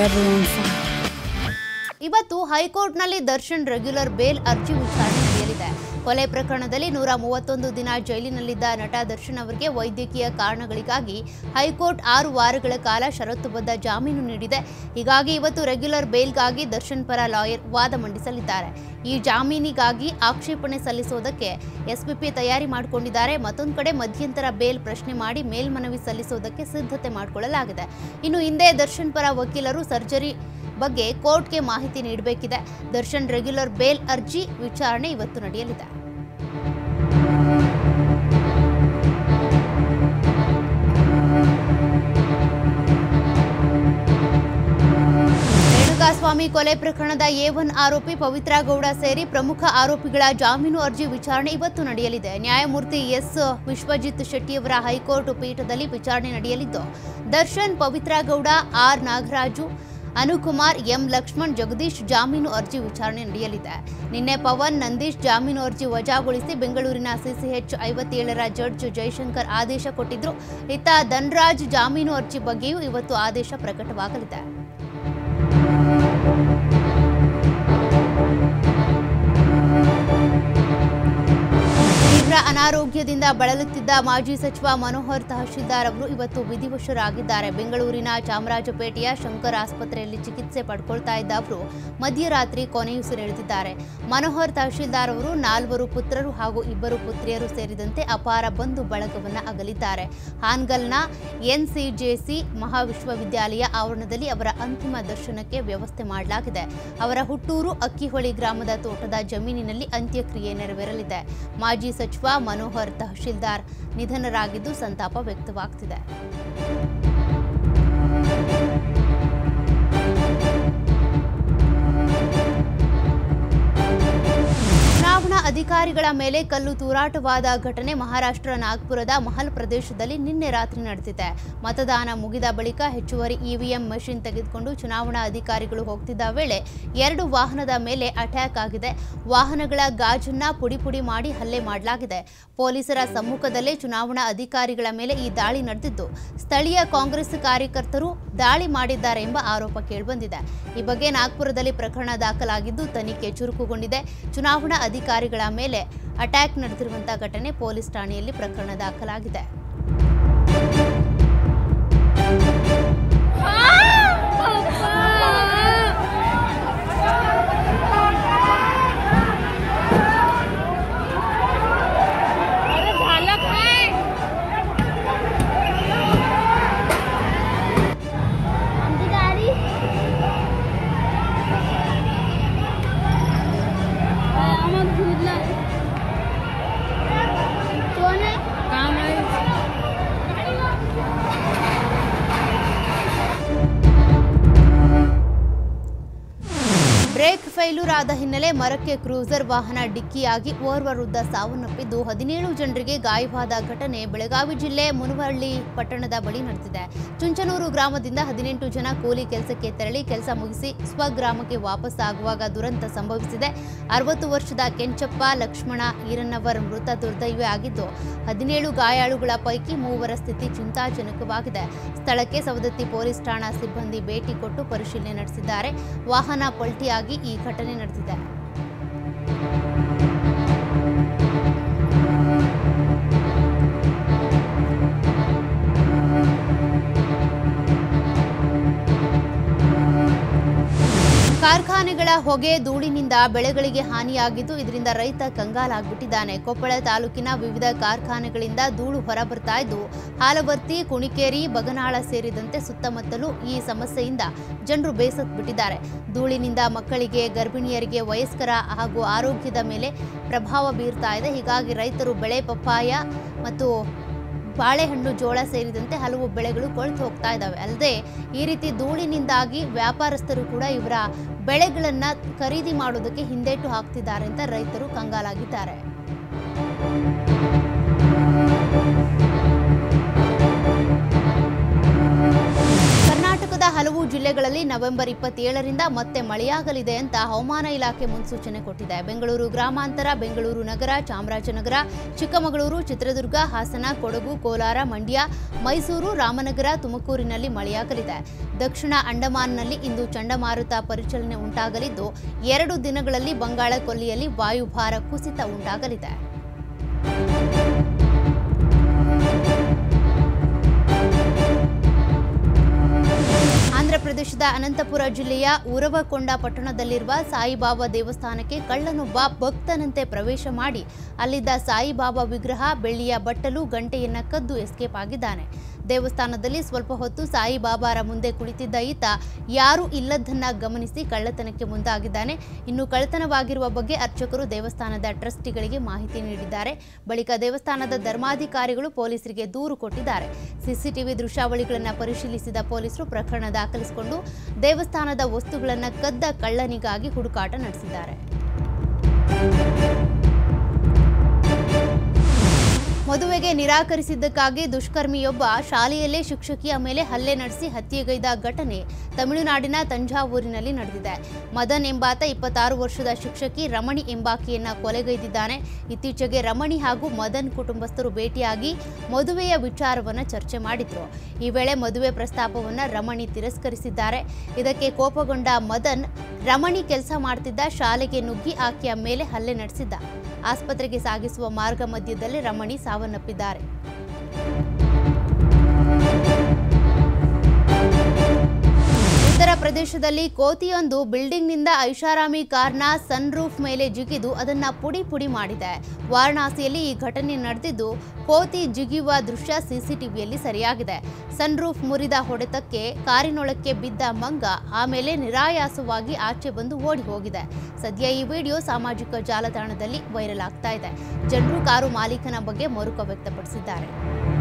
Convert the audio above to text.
everyone fine. ಇವತ್ತು ಹೈಕೋರ್ಟ್ನಲ್ಲಿ Darshan regular bale ಅರ್ಜಿ ವಿಚಾರಣೆ ನಡೆಯಲಿದೆ ಕೊಲೆ ಪ್ರಕರಣದಲ್ಲಿ ನೂರ ಮೂವತ್ತೊಂದು ದಿನ ಜೈಲಿನಲ್ಲಿದ್ದ ನಟ ದರ್ಶನ್ ಅವರಿಗೆ ವೈದ್ಯಕೀಯ ಕಾರಣಗಳಿಗಾಗಿ ಹೈಕೋರ್ಟ್ ಆರು ವಾರಗಳ ಕಾಲ ಷರತ್ತುಬದ್ಧ ಜಾಮೀನು ನೀಡಿದೆ ಹೀಗಾಗಿ ಇವತ್ತು ರೆಗ್ಯುಲರ್ ಬೇಲ್ಗಾಗಿ ದರ್ಶನ್ ಪರ ಲಾಯರ್ ವಾದ ಮಂಡಿಸಲಿದ್ದಾರೆ ಈ ಜಾಮೀನಿಗಾಗಿ ಆಕ್ಷೇಪಣೆ ಸಲ್ಲಿಸೋದಕ್ಕೆ ಎಸ್ಪಿಪಿ ತಯಾರಿ ಮಾಡಿಕೊಂಡಿದ್ದಾರೆ ಮತ್ತೊಂದು ಕಡೆ ಮಧ್ಯಂತರ ಬೇಲ್ ಪ್ರಶ್ನೆ ಮಾಡಿ ಮೇಲ್ಮನವಿ ಸಲ್ಲಿಸೋದಕ್ಕೆ ಸಿದ್ಧತೆ ಮಾಡಿಕೊಳ್ಳಲಾಗಿದೆ ಇನ್ನು ಹಿಂದೆ ದರ್ಶನ್ ಪರ ವಕೀಲರು ಸರ್ಜರಿ ಬಗ್ಗೆ ಕೋರ್ಟ್ಗೆ ಮಾಹಿತಿ ನೀಡಬೇಕಿದೆ ದರ್ಶನ್ ರೆಗ್ಯುಲರ್ ಬೇಲ್ ಅರ್ಜಿ ವಿಚಾರಣೆ ಇವತ್ತು ನಡೆಯಲಿದೆ ರೇಣುಕಾಸ್ವಾಮಿ ಕೊಲೆ ಪ್ರಕರಣದ ಎ ಒನ್ ಆರೋಪಿ ಪವಿತ್ರ ಗೌಡ ಸೇರಿ ಪ್ರಮುಖ ಆರೋಪಿಗಳ ಜಾಮೀನು ಅರ್ಜಿ ವಿಚಾರಣೆ ಇವತ್ತು ನಡೆಯಲಿದೆ ನ್ಯಾಯಮೂರ್ತಿ ಎಸ್ ವಿಶ್ವಜಿತ್ ಶೆಟ್ಟಿಯವರ ಹೈಕೋರ್ಟ್ ಪೀಠದಲ್ಲಿ ವಿಚಾರಣೆ ನಡೆಯಲಿದ್ದು ದರ್ಶನ್ ಪವಿತ್ರ ಗೌಡ ಆರ್ ನಾಗರಾಜು ಅನುಕುಮಾರ್ ಎಂ ಲಕ್ಷ್ಮಣ್ ಜಗದೀಶ್ ಜಾಮೀನು ಅರ್ಜಿ ವಿಚಾರಣೆ ನಡೆಯಲಿದೆ ನಿನ್ನೆ ಪವನ್ ನಂದೀಶ್ ಜಾಮೀನು ಅರ್ಜಿ ವಜಾಗೊಳಿಸಿ ಬೆಂಗಳೂರಿನ ಸಿಸಿಎಚ್ ಐವತ್ತೇಳರ ಜಡ್ಜ್ ಜಯಶಂಕರ್ ಆದೇಶ ಕೊಟ್ಟಿದ್ರು ಇತ್ತ ಧನ್ರಾಜ್ ಜಾಮೀನು ಅರ್ಜಿ ಬಗ್ಗೆಯೂ ಇವತ್ತು ಆದೇಶ ಪ್ರಕಟವಾಗಲಿದೆ ತೀವ್ರ ಅನಾರೋಗ್ಯದಿಂದ ಬಳಲುತ್ತಿದ್ದ ಮಾಜಿ ಸಚಿವ ಮನೋಹರ್ ತಹಶೀಲ್ದಾರ್ ಅವರು ಇವತ್ತು ವಿಧಿವಶರಾಗಿದ್ದಾರೆ ಬೆಂಗಳೂರಿನ ಚಾಮರಾಜಪೇಟೆಯ ಶಂಕರ್ ಆಸ್ಪತ್ರೆಯಲ್ಲಿ ಚಿಕಿತ್ಸೆ ಪಡ್ಕೊಳ್ತಾ ಇದ್ದ ಅವರು ಮಧ್ಯರಾತ್ರಿ ಕೊನೆಯುಸಿರೆಳೆದಿದ್ದಾರೆ ಮನೋಹರ್ ತಹಶೀಲ್ದಾರ್ ಅವರು ನಾಲ್ವರು ಪುತ್ರರು ಹಾಗೂ ಇಬ್ಬರು ಪುತ್ರಿಯರು ಸೇರಿದಂತೆ ಅಪಾರ ಬಂಧು ಬಳಗವನ್ನ ಅಗಲಿದ್ದಾರೆ ಹಾನ್ಗಲ್ನ ಎನ್ಸಿಜೆಸಿ ಮಹಾವಿಶ್ವವಿದ್ಯಾಲಯ ಆವರಣದಲ್ಲಿ ಅವರ ಅಂತಿಮ ದರ್ಶನಕ್ಕೆ ವ್ಯವಸ್ಥೆ ಮಾಡಲಾಗಿದೆ ಅವರ ಹುಟ್ಟೂರು ಅಕ್ಕಿಹೊಳಿ ಗ್ರಾಮದ ತೋಟದ ಜಮೀನಿನಲ್ಲಿ ಅಂತ್ಯಕ್ರಿಯೆ ನೆರವೇರಲಿದೆ ಮಾಜಿ ಸಚಿವ ಮನೋಹರ್ ತಹಶೀಲ್ದಾರ್ ನಿಧನರಾಗಿದ್ದು ಸಂತಾಪ ವ್ಯಕ್ತವಾಗ್ತಿದೆ ಚುನಾವಣಾ ಅಧಿಕಾರಿಗಳ ಮೇಲೆ ಕಲ್ಲು ತೂರಾಟವಾದ ಘಟನೆ ಮಹಾರಾಷ್ಟ್ರ ನಾಗ್ಪುರದ ಮಹಲ್ ಪ್ರದೇಶದಲ್ಲಿ ನಿನ್ನೆ ರಾತ್ರಿ ನಡೆದಿದೆ ಮತದಾನ ಮುಗಿದ ಬಳಿಕ ಹೆಚ್ಚುವರಿ ಇವಿಎಂ ಮಷಿನ್ ತೆಗೆದುಕೊಂಡು ಚುನಾವಣಾ ಅಧಿಕಾರಿಗಳು ಹೋಗ್ತಿದ್ದ ವೇಳೆ ಎರಡು ವಾಹನದ ಮೇಲೆ ಅಟ್ಯಾಕ್ ಆಗಿದೆ ವಾಹನಗಳ ಗಾಜನ್ನ ಪುಡಿ ಪುಡಿ ಮಾಡಿ ಹಲ್ಲೆ ಮಾಡಲಾಗಿದೆ ಪೊಲೀಸರ ಸಮ್ಮುಖದಲ್ಲೇ ಚುನಾವಣಾ ಅಧಿಕಾರಿಗಳ ಮೇಲೆ ಈ ದಾಳಿ ನಡೆದಿದ್ದು ಸ್ಥಳೀಯ ಕಾಂಗ್ರೆಸ್ ಕಾರ್ಯಕರ್ತರು ದಾಳಿ ಮಾಡಿದ್ದಾರೆ ಎಂಬ ಆರೋಪ ಕೇಳಿಬಂದಿದೆ ಈ ಬಗ್ಗೆ ನಾಗ್ಪುರದಲ್ಲಿ ಪ್ರಕರಣ ದಾಖಲಾಗಿದ್ದು ತನಿಖೆ ಚುರುಕುಗೊಂಡಿದೆ ಚುನಾವಣಾ ಅಧಿಕಾರಿಗಳ ಮೇಲೆ ಅಟ್ಯಾಕ್ ನಡೆದಿರುವಂತಹ ಘಟನೆ ಪೊಲೀಸ್ ಠಾಣೆಯಲ್ಲಿ ಪ್ರಕರಣ ದಾಖಲಾಗಿದೆ अरे झालं काय आमची गाडी आम्हाला धुरला कोण आहे काम आहे ಬ್ರೇಕ್ ಫೈಲ್ಯೂರ್ ಆದ ಹಿನ್ನೆಲೆ ಮರಕ್ಕೆ ಕ್ರೂಸರ್ ವಾಹನ ಡಿಕ್ಕಿಯಾಗಿ ಓರ್ವ ವೃದ್ಧ ಸಾವನ್ನಪ್ಪಿದ್ದು ಹದಿನೇಳು ಜನರಿಗೆ ಗಾಯವಾದ ಘಟನೆ ಬೆಳಗಾವಿ ಜಿಲ್ಲೆ ಮುನವಳ್ಳಿ ಪಟ್ಟಣದ ಬಳಿ ನಡೆದಿದೆ ಚುಂಚನೂರು ಗ್ರಾಮದಿಂದ ಹದಿನೆಂಟು ಜನ ಕೂಲಿ ಕೆಲಸಕ್ಕೆ ತೆರಳಿ ಕೆಲಸ ಮುಗಿಸಿ ಸ್ವಗ್ರಾಮಕ್ಕೆ ವಾಪಸ್ ಆಗುವಾಗ ದುರಂತ ಸಂಭವಿಸಿದೆ ಅರವತ್ತು ವರ್ಷದ ಕೆಂಚಪ್ಪ ಲಕ್ಷ್ಮಣ ಈರನ್ನವರ್ ಮೃತ ದುರ್ದೈವ ಆಗಿದ್ದು ಹದಿನೇಳು ಗಾಯಾಳುಗಳ ಪೈಕಿ ಮೂವರ ಸ್ಥಿತಿ ಚಿಂತಾಜನಕವಾಗಿದೆ ಸ್ಥಳಕ್ಕೆ ಸವದತ್ತಿ ಪೊಲೀಸ್ ಠಾಣಾ ಸಿಬ್ಬಂದಿ ಭೇಟಿ ಕೊಟ್ಟು ಪರಿಶೀಲನೆ ನಡೆಸಿದ್ದಾರೆ ವಾಹನ ಪಲ್ಟಿಯಾಗಿ ಈ ಘಟನೆ ನಡೆದಿದೆ ಕಾರ್ಖಾನೆಗಳ ಹೊಗೆ ಧೂಳಿನಿಂದ ಬೆಳೆಗಳಿಗೆ ಹಾನಿಯಾಗಿದ್ದು ಇದರಿಂದ ರೈತ ಕಂಗಾಲಾಗ್ಬಿಟ್ಟಿದ್ದಾನೆ ಕೊಪ್ಪಳ ತಾಲೂಕಿನ ವಿವಿಧ ಕಾರ್ಖಾನೆಗಳಿಂದ ಧೂಳು ಹೊರಬರ್ತಾ ಇದ್ದು ಹಾಲವರ್ತಿ ಕುಣಿಕೇರಿ ಬಗನಾಳ ಸೇರಿದಂತೆ ಸುತ್ತಮುತ್ತಲೂ ಈ ಸಮಸ್ಯೆಯಿಂದ ಜನರು ಬೇಸತ್ ಬಿಟ್ಟಿದ್ದಾರೆ ಧೂಳಿನಿಂದ ಮಕ್ಕಳಿಗೆ ಗರ್ಭಿಣಿಯರಿಗೆ ವಯಸ್ಕರ ಹಾಗೂ ಆರೋಗ್ಯದ ಮೇಲೆ ಪ್ರಭಾವ ಬೀರ್ತಾ ಇದೆ ಹೀಗಾಗಿ ರೈತರು ಬೆಳೆ ಪಪ್ಪಾಯ ಮತ್ತು ಬಾಳೆಹಣ್ಣು ಜೋಳ ಸೇರಿದಂತೆ ಹಲವು ಬೆಳೆಗಳು ಕೊಳೆತು ಹೋಗ್ತಾ ಇದ್ದಾವೆ ಅಲ್ಲದೆ ಈ ರೀತಿ ಧೂಳಿನಿಂದಾಗಿ ವ್ಯಾಪಾರಸ್ಥರು ಕೂಡ ಇವರ ಬೆಳೆಗಳನ್ನ ಖರೀದಿ ಮಾಡೋದಕ್ಕೆ ಹಿಂದೇಟು ಹಾಕ್ತಿದ್ದಾರೆ ಅಂತ ರೈತರು ಕಂಗಾಲಾಗಿದ್ದಾರೆ ಕರ್ನಾಟಕದ ಹಲವು ಜಿಲ್ಲೆಗಳ ದಿನಗಳಲ್ಲಿ ನವೆಂಬರ್ ಇಪ್ಪತ್ತೇಳರಿಂದ ಮತ್ತೆ ಮಳೆಯಾಗಲಿದೆ ಅಂತ ಹವಾಮಾನ ಇಲಾಖೆ ಮುನ್ಸೂಚನೆ ಕೊಟ್ಟಿದೆ ಬೆಂಗಳೂರು ಗ್ರಾಮಾಂತರ ಬೆಂಗಳೂರು ನಗರ ಚಾಮರಾಜನಗರ ಚಿಕ್ಕಮಗಳೂರು ಚಿತ್ರದುರ್ಗ ಹಾಸನ ಕೊಡಗು ಕೋಲಾರ ಮಂಡ್ಯ ಮೈಸೂರು ರಾಮನಗರ ತುಮಕೂರಿನಲ್ಲಿ ಮಳೆಯಾಗಲಿದೆ ದಕ್ಷಿಣ ಅಂಡಮಾನ್ನಲ್ಲಿ ಇಂದು ಚಂಡಮಾರುತ ಪರಿಚಲನೆ ಉಂಟಾಗಲಿದ್ದು ಎರಡು ದಿನಗಳಲ್ಲಿ ಬಂಗಾಳ ಕೊಲ್ಲಿಯಲ್ಲಿ ವಾಯುಭಾರ ಕುಸಿತ ಉಂಟಾಗಲಿದೆ ಆಂಧ್ರಪ್ರದೇಶದ ಅನಂತಪುರ ಜಿಲ್ಲೆಯ ಉರವಕೊಂಡ ಪಟ್ಟಣದಲ್ಲಿರುವ ಸಾಯಿಬಾಬಾ ದೇವಸ್ಥಾನಕ್ಕೆ ಕಳ್ಳನೊಬ್ಬ ಭಕ್ತನಂತೆ ಪ್ರವೇಶ ಮಾಡಿ ಅಲ್ಲಿದ್ದ ಸಾಯಿಬಾಬಾ ವಿಗ್ರಹ ಬೆಳ್ಳಿಯ ಬಟ್ಟಲು ಗಂಟೆಯನ್ನ ಕದ್ದು ಎಸ್ಕೇಪ್ ಆಗಿದ್ದಾನೆ ದೇವಸ್ಥಾನದಲ್ಲಿ ಸ್ವಲ್ಪ ಹೊತ್ತು ಸಾಯಿಬಾಬಾರ ಮುಂದೆ ಕುಳಿತಿದ್ದ ಈತ ಯಾರೂ ಇಲ್ಲದನ್ನ ಗಮನಿಸಿ ಕಳ್ಳತನಕ್ಕೆ ಮುಂದಾಗಿದ್ದಾನೆ ಇನ್ನು ಕಳ್ಳತನವಾಗಿರುವ ಬಗ್ಗೆ ಅರ್ಚಕರು ದೇವಸ್ಥಾನದ ಟ್ರಸ್ಟಿಗಳಿಗೆ ಮಾಹಿತಿ ನೀಡಿದ್ದಾರೆ ಬಳಿಕ ದೇವಸ್ಥಾನದ ಧರ್ಮಾಧಿಕಾರಿಗಳು ಪೊಲೀಸರಿಗೆ ದೂರು ಕೊಟ್ಟಿದ್ದಾರೆ ಸಿಸಿಟಿವಿ ದೃಶ್ಯಾವಳಿಗಳನ್ನು ಪರಿಶೀಲಿಸಿದ ಪೊಲೀಸರು ಪ್ರಕರಣ ದಾಖಲಿಸಿಕೊಂಡು ದೇವಸ್ಥಾನದ ವಸ್ತುಗಳನ್ನು ಕದ್ದ ಕಳ್ಳನಿಗಾಗಿ ಹುಡುಕಾಟ ನಡೆಸಿದ್ದಾರೆ ಮದುವೆಗೆ ನಿರಾಕರಿಸಿದ್ದಕ್ಕಾಗಿ ದುಷ್ಕರ್ಮಿಯೊಬ್ಬ ಶಾಲೆಯಲ್ಲೇ ಶಿಕ್ಷಕಿಯ ಮೇಲೆ ಹಲ್ಲೆ ನಡೆಸಿ ಹತ್ಯೆಗೈದ ಘಟನೆ ತಮಿಳುನಾಡಿನ ತಂಜಾವೂರಿನಲ್ಲಿ ನಡೆದಿದೆ ಮದನ್ ಎಂಬಾತ ಇಪ್ಪತ್ತಾರು ವರ್ಷದ ಶಿಕ್ಷಕಿ ರಮಣಿ ಎಂಬಾಕೆಯನ್ನ ಕೊಲೆಗೈದಿದ್ದಾನೆ ಇತ್ತೀಚೆಗೆ ರಮಣಿ ಹಾಗೂ ಮದನ್ ಕುಟುಂಬಸ್ಥರು ಭೇಟಿಯಾಗಿ ಮದುವೆಯ ವಿಚಾರವನ್ನ ಚರ್ಚೆ ಮಾಡಿದ್ರು ಈ ವೇಳೆ ಮದುವೆ ಪ್ರಸ್ತಾಪವನ್ನ ರಮಣಿ ತಿರಸ್ಕರಿಸಿದ್ದಾರೆ ಇದಕ್ಕೆ ಕೋಪಗೊಂಡ ಮದನ್ ರಮಣಿ ಕೆಲಸ ಮಾಡ್ತಿದ್ದ ಶಾಲೆಗೆ ನುಗ್ಗಿ ಆಕೆಯ ಮೇಲೆ ಹಲ್ಲೆ ನಡೆಸಿದ್ದ ಆಸ್ಪತ್ರೆಗೆ ಸಾಗಿಸುವ ಮಾರ್ಗ ಮಧ್ಯದಲ್ಲಿ ರಮಣಿ ಸಾವನ್ನಪ್ಪಿದ್ದಾರೆ ಉತ್ತರ ಪ್ರದೇಶದಲ್ಲಿ ಕೋತಿಯೊಂದು ಬಿಲ್ಡಿಂಗ್ನಿಂದ ಐಷಾರಾಮಿ ಕಾರ್ನ ಸನ್ ರೂಫ್ ಮೇಲೆ ಜಿಗಿದು ಅದನ್ನ ಪುಡಿ ಪುಡಿ ಮಾಡಿದೆ ವಾರಣಾಸಿಯಲ್ಲಿ ಈ ಘಟನೆ ನಡೆದಿದ್ದು ಕೋತಿ ಜಿಗಿಯುವ ದೃಶ್ಯ ಸಿಸಿಟಿವಿಯಲ್ಲಿ ಸರಿಯಾಗಿದೆ ಸನ್ ರೂಫ್ ಮುರಿದ ಹೊಡೆತಕ್ಕೆ ಕಾರಿನೊಳಕ್ಕೆ ಬಿದ್ದ ಮಂಗ ಆಮೇಲೆ ನಿರಾಯಾಸವಾಗಿ ಆಚೆ ಬಂದು ಓಡಿ ಹೋಗಿದೆ ಸದ್ಯ ಈ ವಿಡಿಯೋ ಸಾಮಾಜಿಕ ಜಾಲತಾಣದಲ್ಲಿ ವೈರಲ್ ಆಗ್ತಾ ಇದೆ ಜನರು ಕಾರು ಮಾಲೀಕನ ಬಗ್ಗೆ ಮರುಕ ವ್ಯಕ್ತಪಡಿಸಿದ್ದಾರೆ